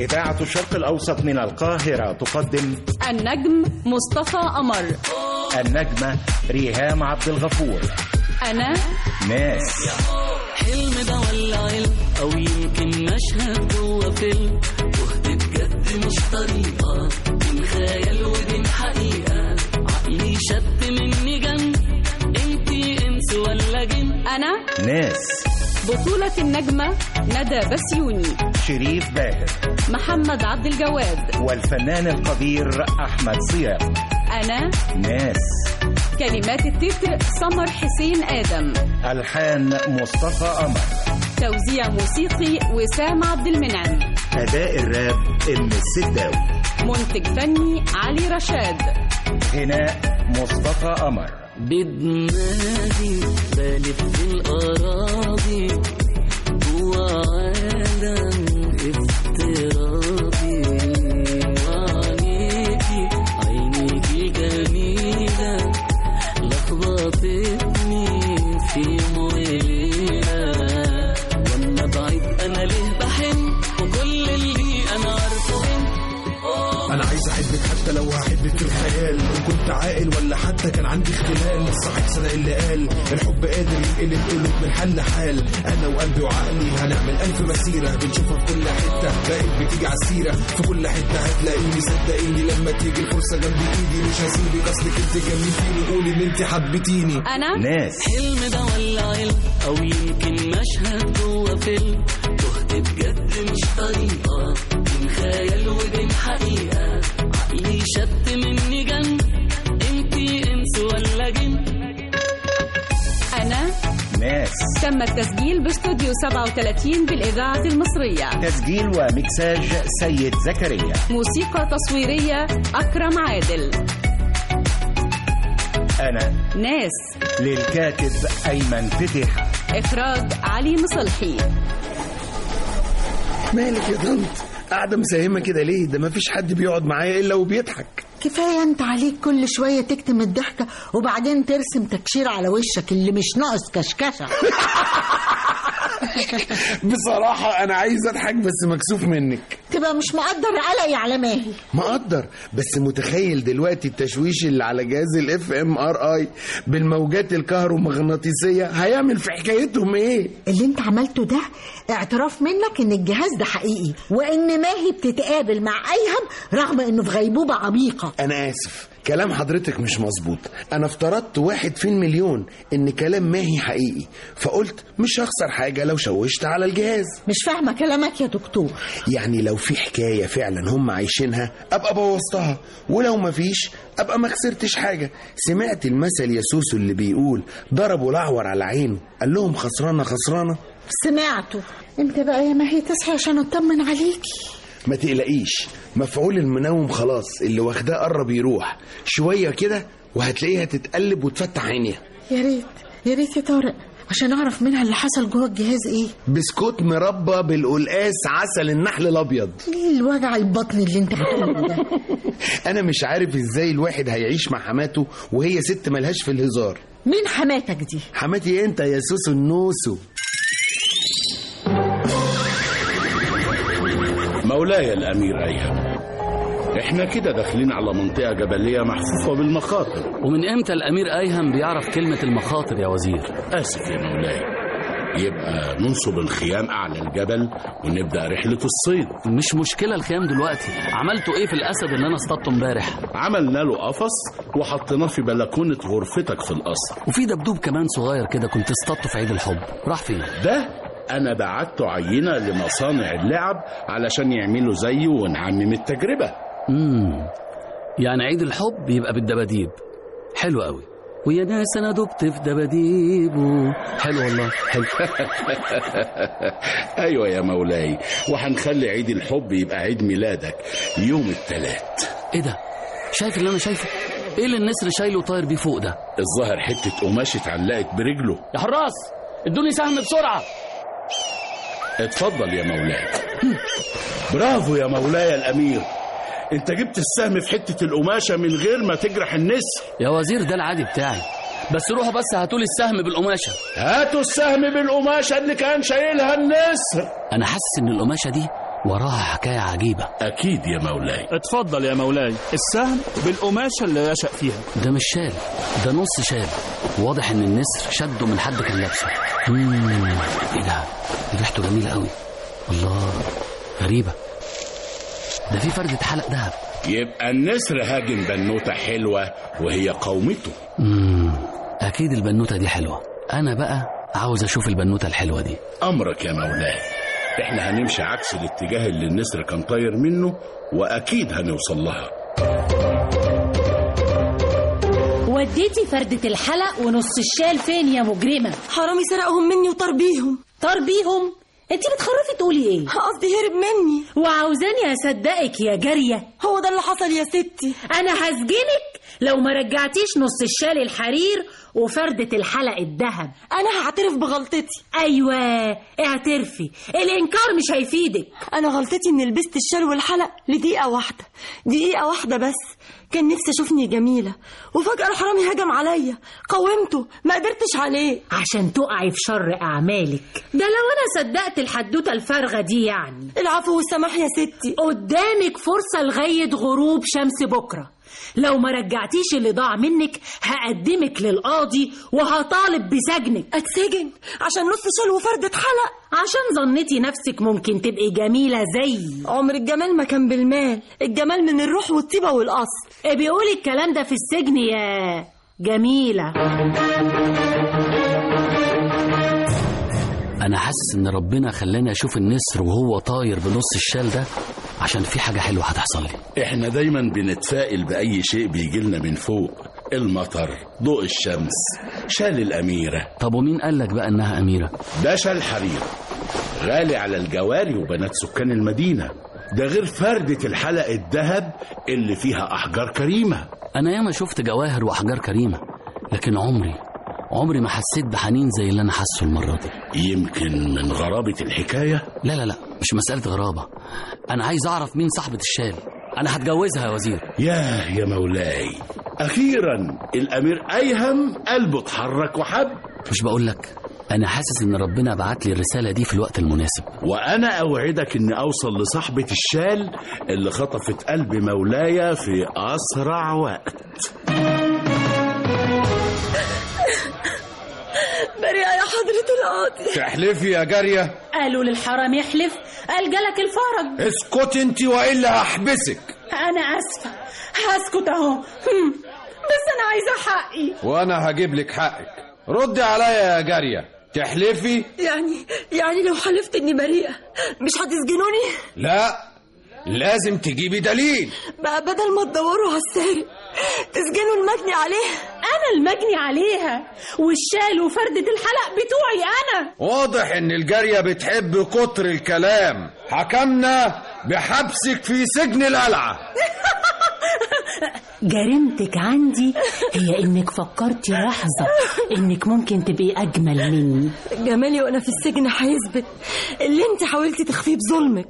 إذاعة الشرق الأوسط من القاهرة تقدم النجم مصطفى قمر النجمة ريهام عبد الغفور أنا ناس حلم ده ولا علم او يمكن مشهد جوه فيلم تهت بجد مش طريقه بين خيال وبين حقيقه عقلي شد مني جن انتي انس ولا جن أنا ناس بطولة النجمة ندى بسيوني شريف باهر محمد عبد الجواد والفنان القدير أحمد صيام أنا ناس كلمات التتر سمر حسين آدم ألحان مصطفى قمر توزيع موسيقي وسام عبد المنعم أداء الراب إم السداوي منتج فني علي رشاد غناء مصطفى قمر بدماغي بلف الأراضي جوا عالم افتراضي وعينيكي عينيكي جميلة لخبطتني في وليلة وانا بعيد انا ليه بحن وكل اللي انا عارفه إن انا عايز احبك حتى لو هحبك في الخيال ان كنت عاقل ولا حتى كان عندي اختلال الصاحب صدق اللي قال الحب قادر ينقلب قلوب من حل لحال انا وقلبي وعقلي هنعمل الف مسيره بنشوفها في كل حته بقت بتيجي على السيره في كل حته هتلاقيني صدقيني لما تيجي الفرصه جنب ايدي مش هسيبك اصلك انت جنبتيني قولي ان انت حبيتيني أنا ناس حلم ده ولا علم او يمكن مشهد جوه فيلم تهت بجد مش طريقه بين خيال وبين حقيقه عقلي شد مني جن انتي انس ولا جن أنا ناس تم التسجيل باستوديو 37 بالإذاعة المصرية تسجيل ومكساج سيد زكريا موسيقى تصويرية أكرم عادل أنا ناس للكاتب أيمن فتح إخراج علي مصلحي مالك يا طنط قاعدة مساهمة كده ليه ده مفيش حد بيقعد معايا إلا وبيضحك كفاية انت عليك كل شوية تكتم الضحكة وبعدين ترسم تكشير على وشك اللي مش ناقص كشكشة بصراحة أنا عايز أضحك بس مكسوف منك تبقى مش مقدر قلقي على ماهي مقدر بس متخيل دلوقتي التشويش اللي على جهاز الاف ام ار اي بالموجات الكهرومغناطيسية هيعمل في حكايتهم ايه اللي انت عملته ده اعتراف منك ان الجهاز ده حقيقي وان ماهي بتتقابل مع ايهم رغم انه في غيبوبة عميقة انا اسف كلام حضرتك مش مظبوط انا افترضت واحد في المليون ان كلام ماهي حقيقي فقلت مش هخسر حاجة لو شوشت على الجهاز مش فاهمة كلامك يا دكتور يعني لو في حكاية فعلا هم عايشينها أبقى بوظتها ولو مفيش أبقى ما خسرتش حاجة سمعت المثل يا سوسو اللي بيقول ضربوا الأعور على عينه قال لهم خسرانة خسرانة سمعته انت بقى يا ماهي تصحي عشان اطمن عليكي ما تقلقيش مفعول المنوم خلاص اللي واخداه قرب يروح شوية كده وهتلاقيها تتقلب وتفتح عينيها يا ريت يا ريت يا طارق عشان اعرف منها اللي حصل جوه الجهاز ايه بسكوت مربى بالقلقاس عسل النحل الأبيض ايه الوجع البطن اللي انت بتقوله ده أنا مش عارف إزاي الواحد هيعيش مع حماته وهي ست ملهاش في الهزار مين حماتك دي حماتي انت يا سوسو النوسو مولاي الأمير أيهم احنا كده داخلين على منطقة جبلية محفوفة بالمخاطر ومن امتى الامير ايهم بيعرف كلمة المخاطر يا وزير آسف يا مولاي يبقى ننصب الخيام أعلى الجبل ونبدأ رحلة الصيد مش مشكلة الخيام دلوقتي عملتوا ايه في الاسد اللي انا اصطدته امبارح عملنا له قفص وحطيناه في بلكونة غرفتك في القصر وفي دبدوب كمان صغير كده كنت اصطدته في عيد الحب راح فين ده أنا بعته عينة لمصانع اللعب علشان يعملوا زيه ونعمم التجربة امم يعني عيد الحب يبقى بالدباديب حلو قوي ويا ناس انا دبت في دباديبه حلو والله حلو أيوة يا مولاي وهنخلي عيد الحب يبقى عيد ميلادك يوم التلات ايه ده شايف اللي انا شايفه ايه اللي النسر شايله طاير بيه فوق ده الظاهر حتة قماش اتعلقت برجله يا حراس ادوني سهم بسرعه اتفضل يا مولاي برافو يا مولاي الأمير انت جبت السهم في حتة القماشة من غير ما تجرح النسر يا وزير ده العادي بتاعي بس روحوا بس هاتولي السهم بالقماشه هاتوا السهم بالقماشة اللي كان شايلها النسر انا حاسس ان القماشه دي وراها حكاية عجيبة أكيد يا مولاي اتفضل يا مولاي السهم بالقماشة اللي رشق فيها ده مش شال ده نص شال واضح ان النسر شده من حد كان لابسه مم، ايه ده دي ريحته جميلة قوي الله غريبة ده في فردة حلق دهب يبقى النسر هاجم بنوتة حلوة وهي قومته مم، اكيد البنوتة دي حلوة انا بقى عاوز اشوف البنوتة الحلوة دي أمرك يا مولاي احنا هنمشي عكس الاتجاه اللي النسر كان طاير منه وأكيد هنوصل لها وديتي فردة الحلق ونص الشال فين يا مجرمة حرامي سرقهم مني وطار بيهم طار بيهم انت بتخرفي تقولي ايه قصدي هرب مني وعاوزاني اصدقك يا جارية هو ده اللي حصل يا ستي انا هسجنك لو ما رجعتيش نص الشال الحرير وفردة الحلق الذهب انا هعترف بغلطتي ايوه اعترفي الانكار مش هيفيدك انا غلطتي اني لبست الشال والحلق لدقيقه واحده دقيقه واحده بس كان نفسي اشوفني جميله وفجاه الحرامي هجم عليا قاومته ما قدرتش عليه عشان تقعي في شر اعمالك ده لو انا صدقت الحدوته الفارغه دي يعني العفو والسماح يا ستي قدامك فرصه لغايه غروب شمس بكره لو ما رجعتيش اللي ضاع منك هقدمك للقاضي وهطالب بسجنك اتسجن عشان نص شال وفردة حلق عشان ظنيتي نفسك ممكن تبقي جميلة زي عمر الجمال ما كان بالمال الجمال من الروح والطيبة والأصل بيقولي الكلام ده في السجن يا جميلة انا حاسس ان ربنا خلاني اشوف النسر وهو طاير بنص الشال ده عشان في حاجة حلوة هتحصل لي احنا دايما بنتفائل بأي شيء بيجيلنا من فوق المطر ضوء الشمس شال الأميرة طب ومين قالك بقى انها اميرة ده شال حرير غالي على الجواري وبنات سكان المدينة ده غير فردة الحلق الذهب اللي فيها أحجار كريمة انا ياما شفت جواهر واحجار كريمة لكن عمري عمري ما حسيت بحنين زي اللي انا حاسه المرة دي يمكن من غرابة الحكاية لا لا لا مش مسألة غرابة انا عايز اعرف مين صاحبة الشال انا هتجوزها يا وزير ياه يا مولاي أخيرا الأمير أيهم قلبه اتحرك وحب مش بقولك انا حاسس ان ربنا بعت لي الرسالة دي في الوقت المناسب وأنا أوعدك إني أوصل لصاحبة الشال اللي خطفت قلب مولاي في أسرع وقت بريئة يا حضرة القاضي تحلفي يا جارية قالوا للحرام يحلف قال جالك الفرج اسكت انت والا هحبسك انا اسفة هسكت اهو هم، بس انا عايزة حقي وانا هجيب لك حقك ردي عليا يا جارية تحلفي يعني يعني لو حلفت اني بريئة مش هتسجنوني لا لازم تجيبي دليل بقى بدل ما تدوروا على السارق تسجنوا المجني عليه انا المجني عليها والشال وفردة الحلق بتوعي انا واضح ان الجارية بتحب كتر الكلام حكمنا بحبسك في سجن القلعة جريمتك عندي هي انك فكرتي لحظة انك ممكن تبقي اجمل مني جمالي وانا في السجن هيثبت اللي انت حاولتي تخفيه بظلمك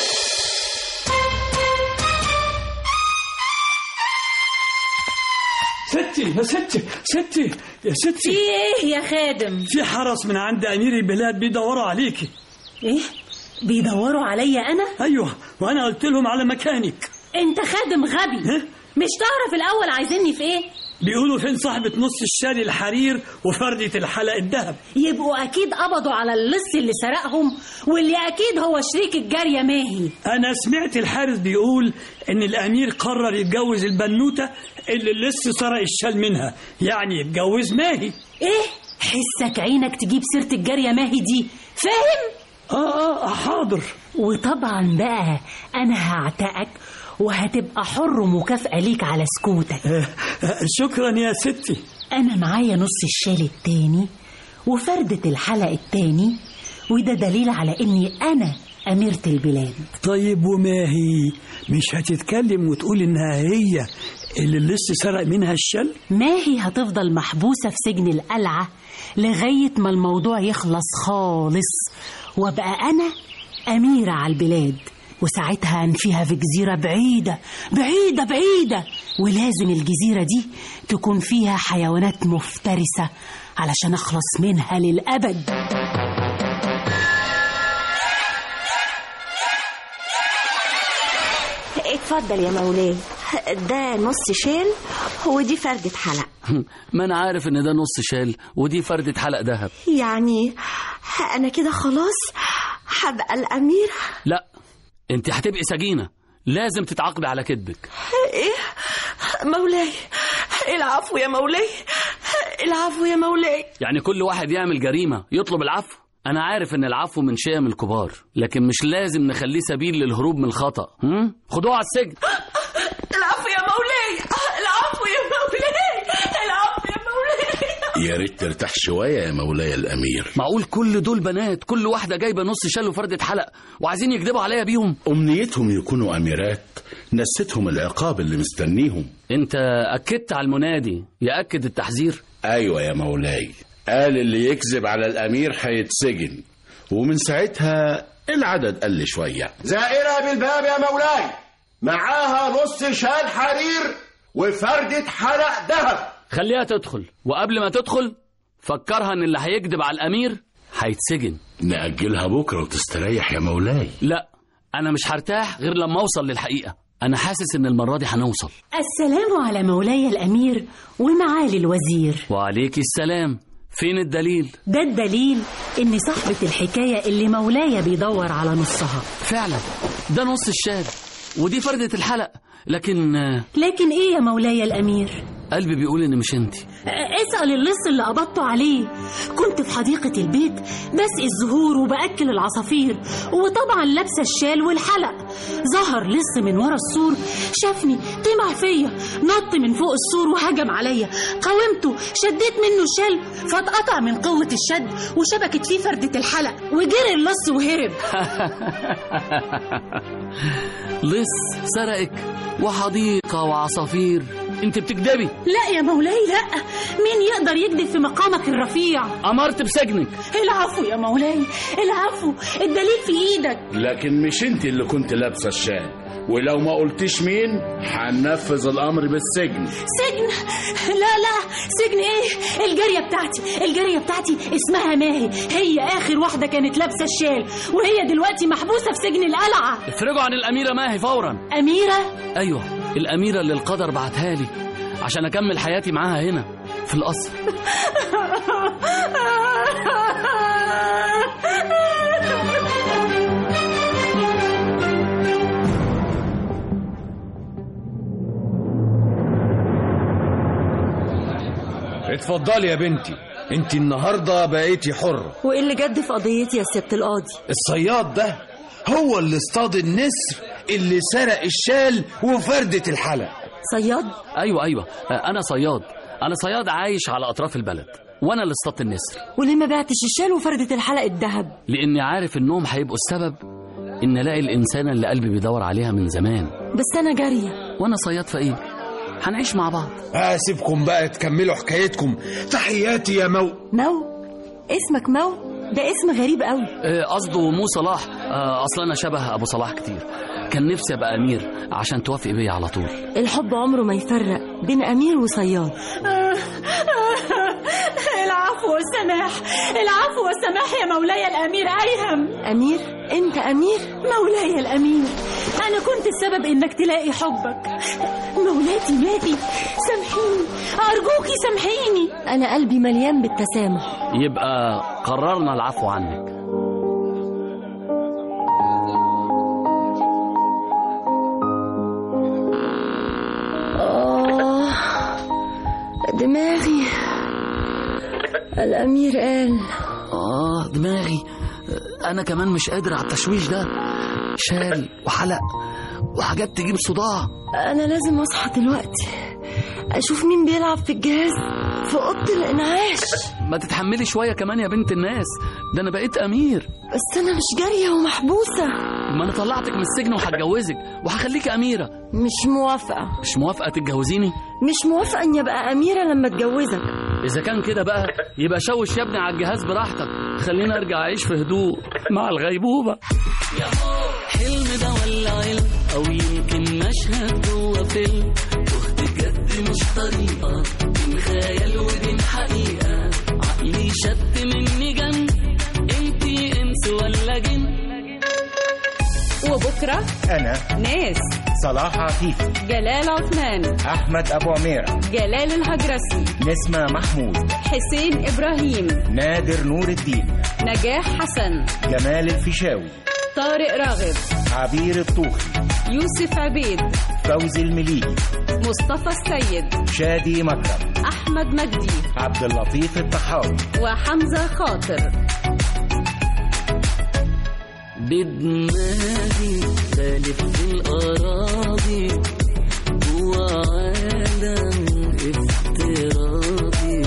ستي يا ستي ستي يا في ستي ايه يا خادم في حرس من عند امير البلاد بيدوروا عليكي ايه بيدوروا عليا انا ايوه وانا قلت لهم على مكانك انت خادم غبي ها؟ مش تعرف الاول عايزيني في ايه بيقولوا فين صاحبة نص الشال الحرير وفردة الحلق الذهب يبقوا اكيد قبضوا على اللص اللي سرقهم واللي اكيد هو شريك الجارية ماهي انا سمعت الحارس بيقول ان الامير قرر يتجوز البنوتة اللي لسه سرق الشال منها يعني يتجوز ماهي ايه حسك عينك تجيب سيرة الجارية ماهي دي فاهم اه اه حاضر وطبعا بقى انا هعتقك وهتبقى حر ومكافأة ليك على سكوتك آه آه شكرا يا ستي انا معايا نص الشال التاني وفردة الحلق التاني وده دليل على اني انا اميرة البلاد طيب وماهي مش هتتكلم وتقول انها هي اللي لسه سرق منها الشال ماهي هتفضل محبوسة في سجن القلعة لغاية ما الموضوع يخلص خالص وابقى أنا أميرة على البلاد وساعتها أنفيها في جزيرة بعيدة بعيدة بعيدة ولازم الجزيرة دي تكون فيها حيوانات مفترسة علشان أخلص منها للأبد اتفضل يا مولاي ده نص شال ودي فردة حلق ما انا عارف ان ده نص شال ودي فردة حلق ذهب يعني انا كده خلاص هبقى الأميرة لا انت هتبقي سجينة لازم تتعاقبي على كذبك ايه مولاي العفو يا مولاي العفو يا مولاي يعني كل واحد يعمل جريمة يطلب العفو أنا عارف إن العفو من شيم الكبار لكن مش لازم نخليه سبيل للهروب من الخطأ هم؟ خدوه على السجن العفو يا مولاي العفو يا مولاي العفو يا مولاي يا ريت ترتاح شوية يا مولاي الأمير معقول كل دول بنات كل واحدة جايبة نص شال وفردة حلق وعايزين يكذبوا عليا بيهم أمنيتهم يكونوا أميرات نستهم العقاب اللي مستنيهم انت أكدت على المنادي يأكد التحذير أيوة يا مولاي قال اللي يكذب على الأمير هيتسجن ومن ساعتها العدد قل شوية زائرة بالباب يا مولاي معاها نص شال حرير وفردة حلق ذهب خليها تدخل وقبل ما تدخل فكرها ان اللي هيكذب على الامير هيتسجن نأجلها بكرة وتستريح يا مولاي لا انا مش هرتاح غير لما اوصل للحقيقة انا حاسس ان المرة دي هنوصل السلام على مولاي الأمير ومعالي الوزير وعليكي السلام فين الدليل ده الدليل إن صاحبة الحكاية اللي مولاي بيدور على نصها فعلا ده نص الشال ودي فردة الحلق لكن آه، لكن إيه يا مولاي الأمير؟ قلبي بيقول ان مش انتي اسأل اللص اللي قبضته عليه كنت في حديقة البيت بسقي الزهور وبأكل العصافير وطبعا لابسة الشال والحلق ظهر لص من ورا السور شافني طمع فيا نط من فوق السور وهجم عليا قاومته شديت منه الشال فاتقطع من قوة الشد وشبكت فيه فردة الحلق وجري اللص وهرب لص سرقك وحديقة وعصافير انت بتكدبي لا يا مولاي لا مين يقدر يكذب في مقامك الرفيع امرت بسجنك العفو يا مولاي العفو الدليل في ايدك لكن مش انت اللي كنت لابسة الشال ولو ما قلتش مين هننفذ الأمر بالسجن سجن لا لا سجن ايه الجارية بتاعتي الجارية بتاعتي اسمها ماهي هي اخر واحدة كانت لابسة الشال وهي دلوقتي محبوسة في سجن القلعة افرجوا عن الأميرة ماهي فورا أميرة أيوة الأميرة اللي القدر بعتها لي عشان أكمل حياتي معاها هنا في القصر اتفضلي يا بنتي انت النهارده بقيتي حرة وايه اللي جد في قضيتي يا ست القاضي الصياد ده هو اللي اصطاد النسر اللي سرق الشال وفردة الحلق صياد؟ أيوة أيوة أنا صياد أنا صياد عايش على أطراف البلد وأنا اللي اصطدت النسر وليه ما بعتش الشال وفردة الحلق الذهب لأني عارف إنهم هيبقوا السبب إن ألاقي الإنسانة اللي قلبي بيدور عليها من زمان بس انا جارية وأنا صياد فقير هنعيش مع بعض هسيبكم بقى تكملوا حكايتكم تحياتي يا مو مو اسمك مو ده اسم غريب قوي آه، قصده مو صلاح آه، أصل أنا شبه أبو صلاح كتير كان نفسي أبقى أمير عشان توافق بيا على طول الحب عمره ما يفرق بين امير وصياد العفو والسماح العفو والسماح يا مولاي الأمير أيهم امير انت امير مولاي الأمير أنا كنت السبب إنك تلاقي حبك مولاتي ماتي سامحيني أرجوكي سامحيني انا قلبي مليان بالتسامح يبقى قررنا العفو عنك آه دماغي الأمير قال آه دماغي أنا كمان مش قادر على التشويش ده شال وحلق وحاجات تجيب صداع أنا لازم أصحى دلوقتي أشوف مين بيلعب في الجهاز في أوضة الإنعاش ما تتحملي شوية كمان يا بنت الناس ده أنا بقيت أمير بس أنا مش جارية ومحبوسة ما أنا طلعتك من السجن وهتجوزك وهخليكي أميرة مش موافقة مش موافقة تتجوزيني مش موافقة إني أبقى أميرة لما أتجوزك إذا كان كده بقى يبقى شوش يا ابني على الجهاز براحتك خليني أرجع أعيش في هدوء مع الغيبوبة حلم ده ولا علم او يمكن مشهد جوه فيلم تهت بجد مش طريقه بين خيال وبين حقيقه عقلي شد مني جن انتي انس ولا جن وبكرة فكرة أنا ناس صلاح عفيفي جلال عثمان أحمد أبو عميرة جلال الهجرسي نسمة محمود حسين إبراهيم نادر نور الدين نجاح حسن جمال الفيشاوي طارق راغب عبير الطوخي يوسف عبيد فوزي المليجي مصطفى السيد شادي مكرم أحمد مجدي عبد اللطيف الطحاوي وحمزة خاطر بدماغي بلف في الأراضي جوا عالم افتراضي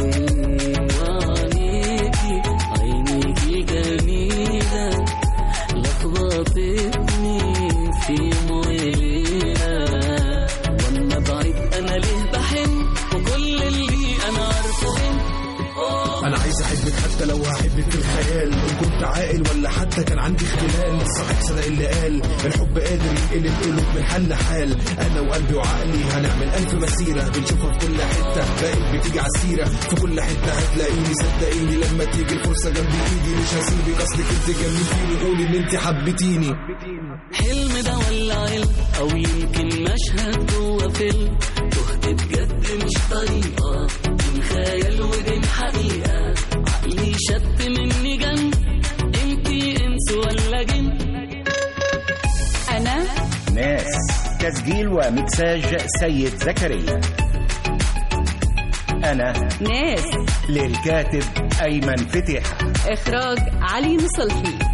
وعينيكي عينيكي جميلة لخبطتني في مويلة وانا بعيد انا ليه بحن وكل اللي انا عارفه انا عايز احبك حتى لو هحبك في الخيال ان كنت عاقل ولا حتى كان عندي اختلال الصاحب صدق اللي قال الحب قادر ينقلب قلوب من حل لحال انا وقلبي وعقلي هنعمل الف مسيره بنشوفها في كل حته بقت بتيجي على السيره في كل حته هتلاقيني صدقيني لما تيجي الفرصه جنب ايدي مش هسيبك اصلك انت جنبتيني قولي ان انت حبيتيني حلم ده ولا علم او يمكن مشهد جوه فيلم تهت بجد مش طريقه بين خيال وبين حقيقه عقلي شت مني جن انتي انس ولا جن أنا ناس تسجيل ومكساج سيد زكريا أنا ناس للكاتب أيمن فتيحة إخراج علي نصلحي